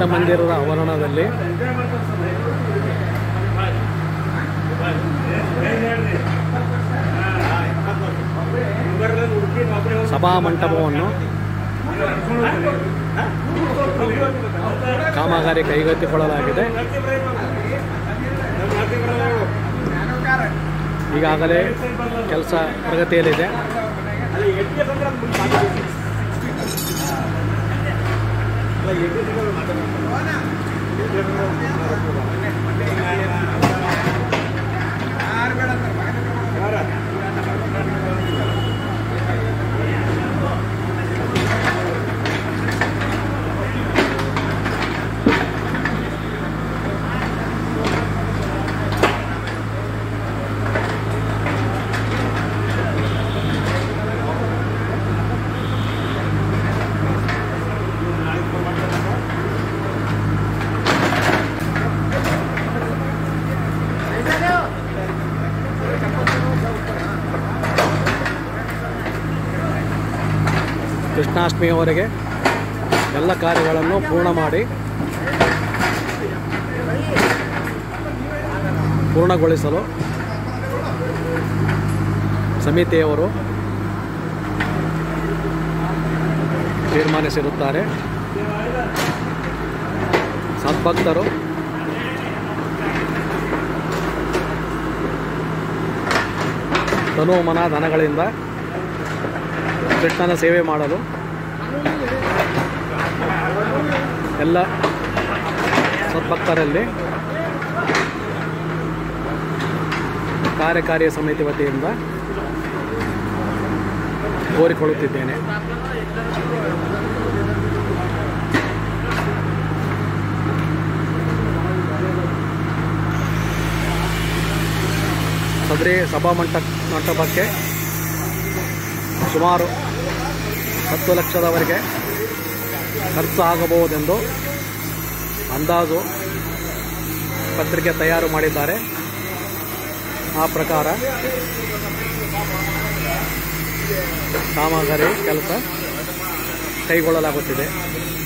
ಚಿತ್ರಮಂದಿರದ ಆವರಣದಲ್ಲಿ ಸಭಾ ಮಂಟಪವನ್ನು ಕಾಮಗಾರಿ ಕೈಗೆತ್ತಿಕೊಳ್ಳಲಾಗಿದೆ ಈಗಾಗಲೇ ಕೆಲಸ ಪ್ರಗತಿಯಲ್ಲಿದೆ ಕೃಷ್ಣಾಷ್ಟಮಿಯವರೆಗೆ ಎಲ್ಲ ಕಾರ್ಯಗಳನ್ನು ಪೂರ್ಣ ಮಾಡಿ ಪೂರ್ಣಗೊಳಿಸಲು ಸಮಿತಿಯವರು ತೀರ್ಮಾನಿಸಿರುತ್ತಾರೆ ಸದ್ಭಕ್ತರು ತನು ಮನ ಧನಗಳಿಂದ ಕೃಷ್ಣನ ಸೇವೆ ಮಾಡಲು ಎಲ್ಲ ಸದ್ಭಕ್ತರಲ್ಲಿ ಕಾರ್ಯಕಾರಿ ಸಮಿತಿ ವತಿಯಿಂದ ಕೋರಿಕೊಳ್ಳುತ್ತಿದ್ದೇನೆ ಸದರಿ ಸಭಾ ಮಂಟ ಮಂಟಪಕ್ಕೆ ಸುಮಾರು ಹತ್ತು ಲಕ್ಷದವರೆಗೆ ಖರ್ಚು ಆಗಬಹುದೆಂದು ಅಂದಾಜು ಪತ್ರಿಕೆ ತಯಾರು ಮಾಡಿದ್ದಾರೆ ಆ ಪ್ರಕಾರ ಕಾಮಗಾರಿ ಕೆಲಸ ಕೈಗೊಳ್ಳಲಾಗುತ್ತಿದೆ